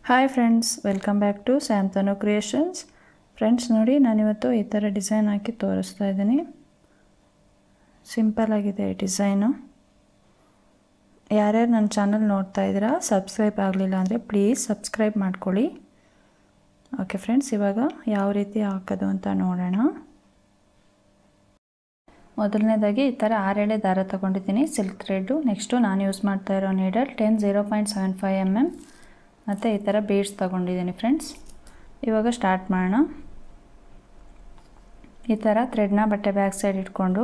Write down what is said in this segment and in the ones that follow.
hi friends welcome back to Santanu creations friends ನೋಡಿ ನಾನಿವತ್ತು ಈ ಥರ ಡಿಸೈನ್ ಹಾಕಿ ತೋರಿಸ್ತಾ ಇದ್ದೀನಿ ಸಿಂಪಲ್ ಆಗಿದೆ ಡಿಸೈನು ಯಾರ್ಯಾರು ನನ್ನ ಚಾನಲ್ ನೋಡ್ತಾ ಇದ್ದೀರಾ ಸಬ್ಸ್ಕ್ರೈಬ್ ಆಗಲಿಲ್ಲ ಅಂದರೆ ಪ್ಲೀಸ್ ಸಬ್ಸ್ಕ್ರೈಬ್ ಮಾಡ್ಕೊಳ್ಳಿ ಓಕೆ ಫ್ರೆಂಡ್ಸ್ ಇವಾಗ ಯಾವ ರೀತಿ ಹಾಕೋದು ಅಂತ ನೋಡೋಣ ಮೊದಲನೇದಾಗಿ ಈ ಥರ ಆರೆಳೆ ದಾರ ತೊಗೊಂಡಿದ್ದೀನಿ ಸಿಲ್ಕ್ ಥ್ರೆಡ್ಡು ನೆಕ್ಸ್ಟು ನಾನು ಯೂಸ್ ಮಾಡ್ತಾ ಇರೋ needle ten zero point seven five M M ಮತ್ತು ಈ ಥರ ಬೀಡ್ಸ್ ತೊಗೊಂಡಿದ್ದೀನಿ ಫ್ರೆಂಡ್ಸ್ ಇವಾಗ ಸ್ಟಾರ್ಟ್ ಮಾಡೋಣ ಈ ಥರ ಥ್ರೆಡ್ನ ಬಟ್ಟೆ ಬ್ಯಾಕ್ ಸೈಡ್ ಇಟ್ಕೊಂಡು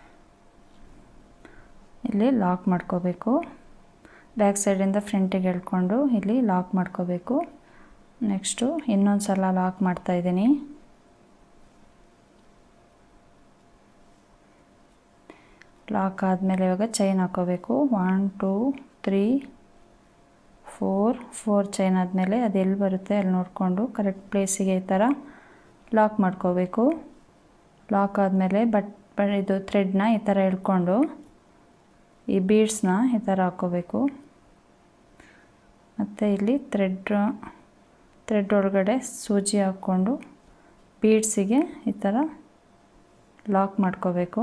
ಇಲ್ಲಿ ಲಾಕ್ ಮಾಡ್ಕೋಬೇಕು ಬ್ಯಾಕ್ ಸೈಡಿಂದ ಫ್ರಂಟಿಗೆ ಎಳ್ಕೊಂಡು ಇಲ್ಲಿ ಲಾಕ್ ಮಾಡ್ಕೋಬೇಕು ನೆಕ್ಸ್ಟು ಇನ್ನೊಂದು ಸಲ ಲಾಕ್ ಮಾಡ್ತಾಯಿದ್ದೀನಿ ಲಾಕ್ ಆದಮೇಲೆ ಇವಾಗ ಚೈನ್ ಹಾಕೋಬೇಕು one two three four four chain ಆದಮೇಲೆ ಅದು ಎಲ್ಲಿ ಬರುತ್ತೆ ಅಲ್ಲಿ ನೋಡಿಕೊಂಡು ಕರೆಕ್ಟ್ ಪ್ಲೇಸಿಗೆ ಈ ಥರ ಲಾಕ್ ಮಾಡ್ಕೋಬೇಕು ಲಾಕ್ ಆದಮೇಲೆ ಬಟ್ ಇದು ಥ್ರೆಡ್ನ ಈ ಥರ ಎಳ್ಕೊಂಡು ಈ ಬೀಡ್ಸ್ನ ಈ ಥರ ಹಾಕ್ಕೋಬೇಕು ಮತ್ತು ಇಲ್ಲಿ ಥ್ರೆಡ್ ಥ್ರೆಡ್ ಒಳಗಡೆ ಸೂಜಿ ಹಾಕ್ಕೊಂಡು ಬೀಡ್ಸಿಗೆ ಈ ಥರ ಲಾಕ್ ಮಾಡ್ಕೋಬೇಕು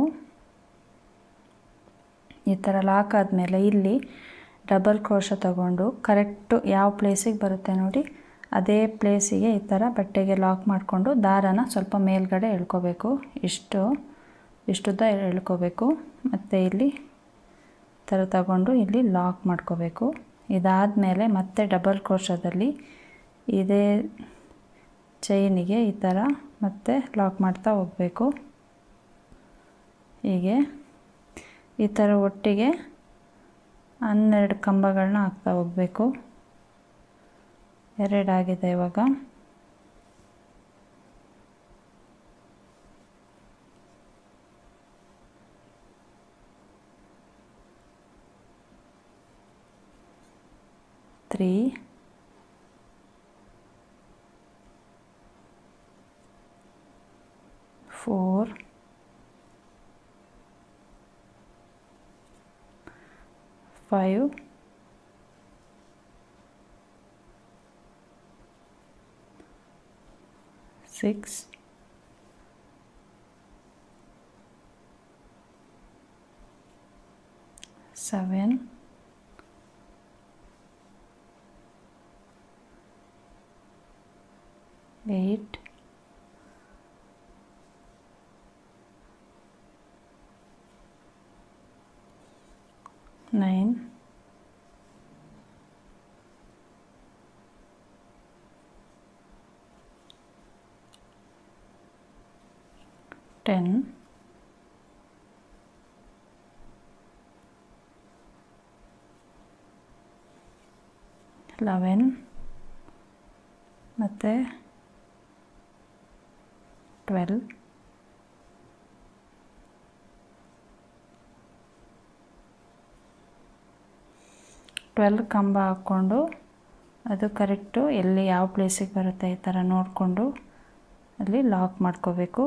ಈ ಥರ ಲಾಕ್ ಆದಮೇಲೆ ಇಲ್ಲಿ ಡಬಲ್ ಕ್ರೋಶ ತಗೊಂಡು ಕರೆಕ್ಟು ಯಾವ ಪ್ಲೇಸಿಗೆ ಬರುತ್ತೆ ನೋಡಿ ಅದೇ ಪ್ಲೇಸಿಗೆ ಈ ಥರ ಬಟ್ಟೆಗೆ ಲಾಕ್ ಮಾಡಿಕೊಂಡು ದಾರನ ಸ್ವಲ್ಪ ಮೇಲ್ಗಡೆ ಎಳ್ಕೋಬೇಕು ಇಷ್ಟು ಇಷ್ಟುದ್ದ ಎಳ್ಕೋಬೇಕು ಮತ್ತು ಇಲ್ಲಿ ಥರ ತಗೊಂಡು ಇಲ್ಲಿ ಲಾಕ್ ಮಾಡ್ಕೋಬೇಕು ಇದಾದಮೇಲೆ ಮತ್ತೆ ಡಬಲ್ ಕ್ರೋಶದಲ್ಲಿ ಇದೇ ಚೈನಿಗೆ ಈ ಥರ ಮತ್ತೆ ಲಾಕ್ ಮಾಡ್ತಾ ಹೋಗಬೇಕು ಹೀಗೆ ಈ ಥರ ಒಟ್ಟಿಗೆ ಹನ್ನೆರಡು ಕಂಬಗಳನ್ನ ಹಾಕ್ತಾ ಹೋಗಬೇಕು ಎರಡಾಗಿದೆ ಇವಾಗ three four five six seven eight nine ten eleven ಮತ್ತು ಟ್ವೆಲ್ ಟ್ವೆಲ್ ಕಂಬ ಹಾಕ್ಕೊಂಡು ಅದು ಕರೆಕ್ಟು ಎಲ್ಲಿ ಯಾವ ಪ್ಲೇಸಿಗೆ ಬರುತ್ತೆ ಈ ಥರ ನೋಡಿಕೊಂಡು ಅಲ್ಲಿ ಲಾಕ್ ಮಾಡ್ಕೋಬೇಕು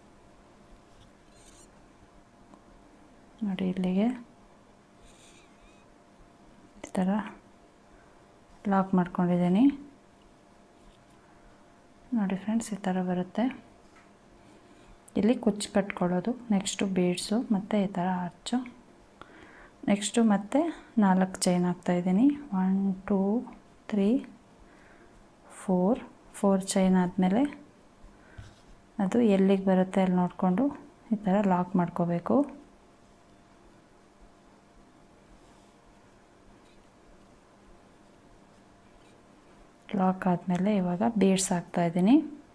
ನೋಡಿ ಇಲ್ಲಿಗೆ ಈ ಥರ ಲಾಕ್ ಮಾಡ್ಕೊಂಡಿದ್ದೀನಿ ನೋಡಿ ಫ್ರೆಂಡ್ಸ್ ಈ ಥರ ಬರುತ್ತೆ ಇಲ್ಲಿ ಕುಚ್ಚು ಕಟ್ಕೊಳ್ಳೋದು ನೆಕ್ಸ್ಟು ಬೀಡ್ಸು ಮತ್ತು ಈ ಥರ ಹಚ್ಚು ನೆಕ್ಸ್ಟು ಮತ್ತೆ ನಾಲ್ಕು ಚೈನ್ ಹಾಕ್ತಾಯಿದ್ದೀನಿ one two three four four chain ಆದಮೇಲೆ ಅದು ಎಲ್ಲಿಗೆ ಬರುತ್ತೆ ಅಲ್ಲಿ ನೋಡಿಕೊಂಡು ಈ ಥರ ಲಾಕ್ ಮಾಡ್ಕೋಬೇಕು ಲಾಕ್ ಆದಮೇಲೆ ಇವಾಗ ಬೀಡ್ಸ್ ಹಾಕ್ತಾಯಿದ್ದೀನಿ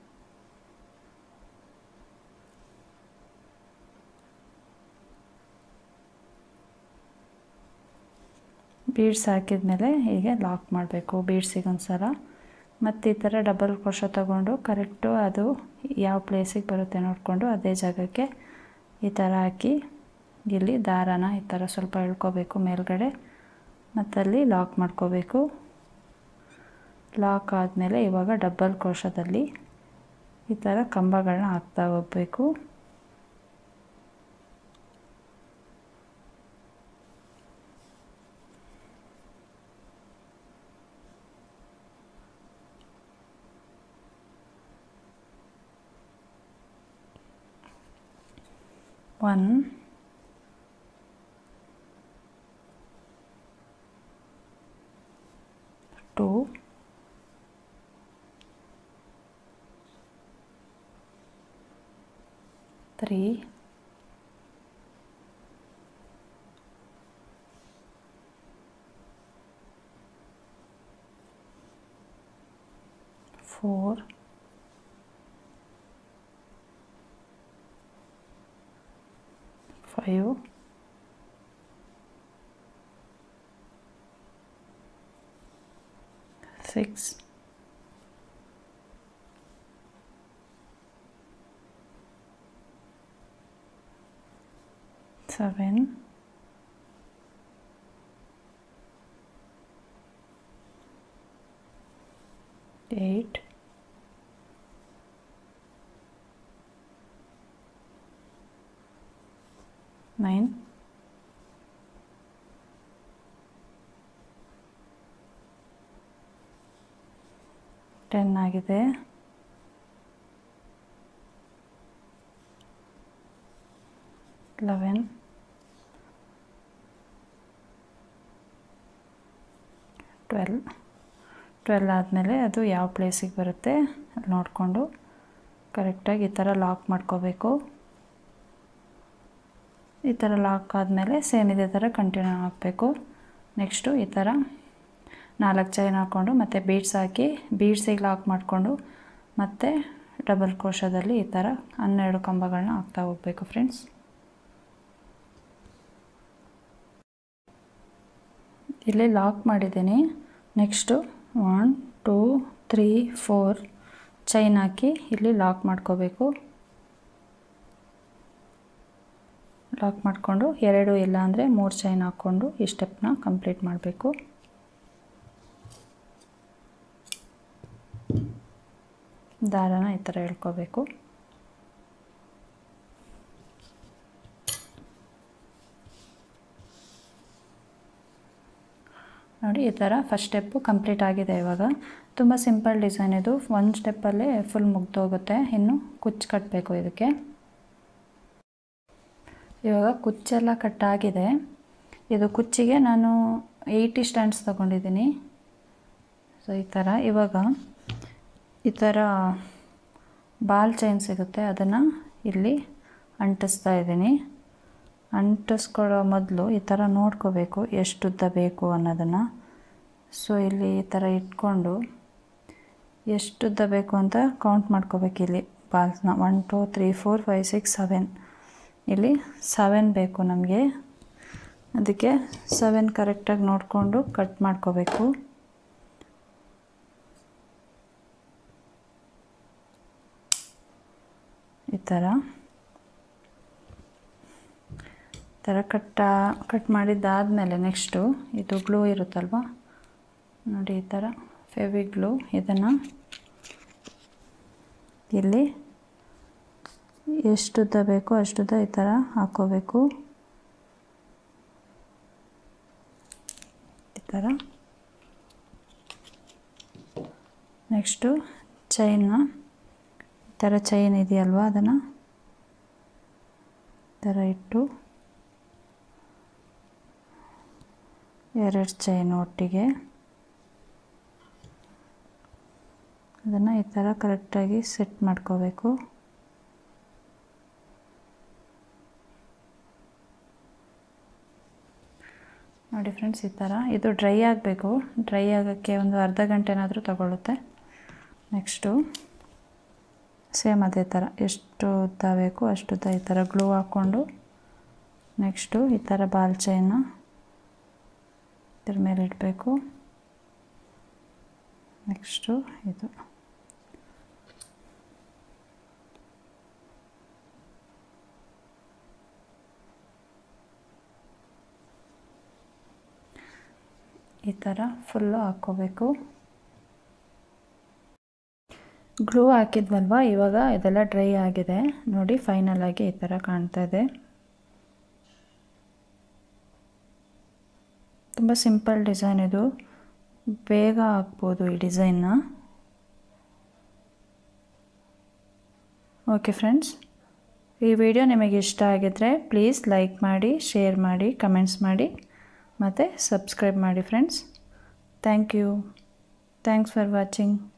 ಬೀಡ್ಸ್ ಹಾಕಿದ್ಮೇಲೆ ಹೀಗೆ ಲಾಕ್ ಮಾಡಬೇಕು ಬೀಡ್ಸಿಗೆ ಒಂದು ಸಲ ಮತ್ತು ಈ ಥರ ಡಬಲ್ ಕ್ರೋಶ ತಗೊಂಡು ಕರೆಕ್ಟು ಅದು ಯಾವ ಪ್ಲೇಸಿಗೆ ಬರುತ್ತೆ ನೋಡಿಕೊಂಡು ಅದೇ ಜಾಗಕ್ಕೆ ಈ ಥರ ಹಾಕಿ ಇಲ್ಲಿ ದಾರಾನ ಈ ಥರ ಸ್ವಲ್ಪ ಎಳ್ಕೋಬೇಕು ಮೇಲ್ಗಡೆ ಮತ್ತಲ್ಲಿ ಲಾಕ್ ಮಾಡ್ಕೋಬೇಕು ಲಾಕ್ ಆದಮೇಲೆ ಇವಾಗ ಡಬ್ಬಲ್ ಕ್ರೋಶದಲ್ಲಿ ಈ ಥರ ಕಂಬಗಳನ್ನ ಹಾಕ್ತಾ ಹೋಗಬೇಕು one two three four, five, six, seven, eight, nine ten ಆಗಿದೆ ಲೆವೆನ್ ಟ್ವೆಲ್ ಟ್ವೆಲ್ ಆದಮೇಲೆ ಅದು ಯಾವ ಪ್ಲೇಸಿಗೆ ಬರುತ್ತೆ ಅಲ್ಲಿ ನೋಡಿಕೊಂಡು ಕರೆಕ್ಟಾಗಿ ಈ ಥರ ಲಾಕ್ ಮಾಡ್ಕೋಬೇಕು ಈ ಥರ ಲಾಕ್ ಆದಮೇಲೆ ಸೇಮ್ ಇದೇ ಥರ ಕಂಟಿನ್ಯೂ ಆಗಬೇಕು ನೆಕ್ಸ್ಟು ಈ ಥರ ನಾಲ್ಕು ಚೈನ್ ಹಾಕ್ಕೊಂಡು ಮತ್ತು ಬೀಡ್ಸ್ ಹಾಕಿ ಬೀಡ್ಸಿಗೆ ಲಾಕ್ ಮಾಡಿಕೊಂಡು ಮತ್ತು ಡಬಲ್ ಕೋಶದಲ್ಲಿ ಈ ಥರ ಹನ್ನೆರಡು ಕಂಬಗಳನ್ನ ಹಾಕ್ತಾ ಹೋಗಬೇಕು ಫ್ರೆಂಡ್ಸ್ ಇಲ್ಲಿ ಲಾಕ್ ಮಾಡಿದ್ದೀನಿ next one two three four chain ಹಾಕಿ ಇಲ್ಲಿ ಲಾಕ್ ಮಾಡ್ಕೋಬೇಕು ಲಾಕ್ ಮಾಡಿಕೊಂಡು ಎರಡು ಇಲ್ಲ ಅಂದರೆ ಮೂರು ಚೈನ್ ಹಾಕ್ಕೊಂಡು ಈ ಸ್ಟೆಪ್ನ ಕಂಪ್ಲೀಟ್ ಮಾಡಬೇಕು ದಾರನ ಈ ಥರ ಎಳ್ಕೋಬೇಕು ನೋಡಿ ಈ ಥರ ಫಸ್ಟ್ ಸ್ಟೆಪ್ಪು ಕಂಪ್ಲೀಟ್ ಆಗಿದೆ ಇವಾಗ ತುಂಬ ಸಿಂಪಲ್ ಡಿಸೈನ್ ಇದು ಒಂದು ಸ್ಟೆಪ್ಪಲ್ಲೇ ಫುಲ್ ಮುಗ್ದೋಗುತ್ತೆ ಇನ್ನು ಕುಚ್ಚು ಕಟ್ಟಬೇಕು ಇದಕ್ಕೆ ಇವಾಗ ಕುಚ್ಚೆಲ್ಲ ಕಟ್ಟಾಗಿದೆ ಇದು ಕುಚ್ಚಿಗೆ ನಾನು ಏಯ್ಟಿ ಸ್ಟ್ಯಾಂಡ್ಸ್ ತೊಗೊಂಡಿದ್ದೀನಿ ಸೊ ಈ ಥರ ಇವಾಗ ಈ ಥರ ಬಾಲ್ ಚೈನ್ ಸಿಗುತ್ತೆ ಅದನ್ನು ಇಲ್ಲಿ ಅಂಟಿಸ್ತಾ ಇದ್ದೀನಿ ಅಂಟಿಸ್ಕೊಳ್ಳೋ ಮೊದಲು ಈ ಥರ ನೋಡ್ಕೋಬೇಕು ಎಷ್ಟು ಉದ್ದ ಬೇಕು ಅನ್ನೋದನ್ನು ಸೊ ಇಲ್ಲಿ ಈ ಥರ ಇಟ್ಕೊಂಡು ಎಷ್ಟು ಉದ್ದ ಬೇಕು ಅಂತ ಕೌಂಟ್ ಮಾಡ್ಕೋಬೇಕು ಇಲ್ಲಿ ಬಾಲ್ಸ್ನ one two three four five six seven ಇಲ್ಲಿ ಸೆವೆನ್ ಬೇಕು ನಮಗೆ ಅದಕ್ಕೆ ಸೆವೆನ್ ಕರೆಕ್ಟಾಗಿ ನೋಡಿಕೊಂಡು ಕಟ್ ಮಾಡ್ಕೋಬೇಕು ಈ ಥರ ಈ ಥರ ಕಟ್ಟ ಕಟ್ ಮಾಡಿದ್ದಾದಮೇಲೆ ನೆಕ್ಸ್ಟು ಇದು ಗ್ಲೂ ಇರುತ್ತಲ್ವ ನೋಡಿ ಈ ಥರ ಫೆವಿ ಗ್ಲೂ ಇದನ್ನು ಇಲ್ಲಿ ಎಷ್ಟುದ್ದ ಬೇಕೋ ಅಷ್ಟುದ್ದ ಈ ಥರ ಹಾಕ್ಕೋಬೇಕು ಈ ಥರ ನೆಕ್ಸ್ಟು ಚೈನ್ನ ಈ ಥರ ಚೈನ್ ಇದೆಯಲ್ವ ಅದನ್ನು ಈ ಥರ ಇಟ್ಟು ಎರಡು ಚೈನ್ ಒಟ್ಟಿಗೆ ಅದನ್ನು ಈ ಥರ ಕರೆಕ್ಟಾಗಿ ಸೆಟ್ ಮಾಡ್ಕೋಬೇಕು ನೋಡಿ ಫ್ರೆಂಡ್ಸ್ ಈ ಥರ ಇದು ಡ್ರೈ ಆಗಬೇಕು ಡ್ರೈ ಆಗೋಕ್ಕೆ ಒಂದು ಅರ್ಧ ಗಂಟೆನಾದರೂ ತಗೊಳ್ಳುತ್ತೆ ನೆಕ್ಸ್ಟು ಸೇಮ್ ಅದೇ ಥರ ಎಷ್ಟು ಉದ್ದ ಬೇಕು ಅಷ್ಟು ಉದ್ದ ಈ ಥರ ಗ್ಲೂ ಹಾಕ್ಕೊಂಡು ನೆಕ್ಸ್ಟು ಈ ಥರ ಬಾಲ್ ಚೈನ್ನ ಇದ್ರ ಮೇಲೆ ಇಡಬೇಕು ನೆಕ್ಸ್ಟು ಇದು ಈ ಥರ ಫುಲ್ಲು ಹಾಕ್ಕೋಬೇಕು ಗ್ಲೂ ಹಾಕಿದ್ವಲ್ವ ಇವಾಗ ಇದೆಲ್ಲ ಡ್ರೈ ಆಗಿದೆ ನೋಡಿ ಫೈನಲ್ ಆಗಿ ಈ ಥರ ಕಾಣ್ತಾ ಇದೆ ತುಂಬ ಸಿಂಪಲ್ ಡಿಸೈನ್ ಇದು ಬೇಗ ಹಾಕ್ಬೋದು ಈ ಡಿಸೈನ್ನ ಓಕೆ ಫ್ರೆಂಡ್ಸ್ ಈ ವಿಡಿಯೋ ನಿಮಗೆ ಇಷ್ಟ ಆಗಿದ್ದರೆ ಪ್ಲೀಸ್ ಲೈಕ್ ಮಾಡಿ ಶೇರ್ ಮಾಡಿ ಕಮೆಂಟ್ಸ್ ಮಾಡಿ ಮತ್ತು ಸಬ್ಸ್ಕ್ರೈಬ್ ಮಾಡಿ friends thank you thanks for watching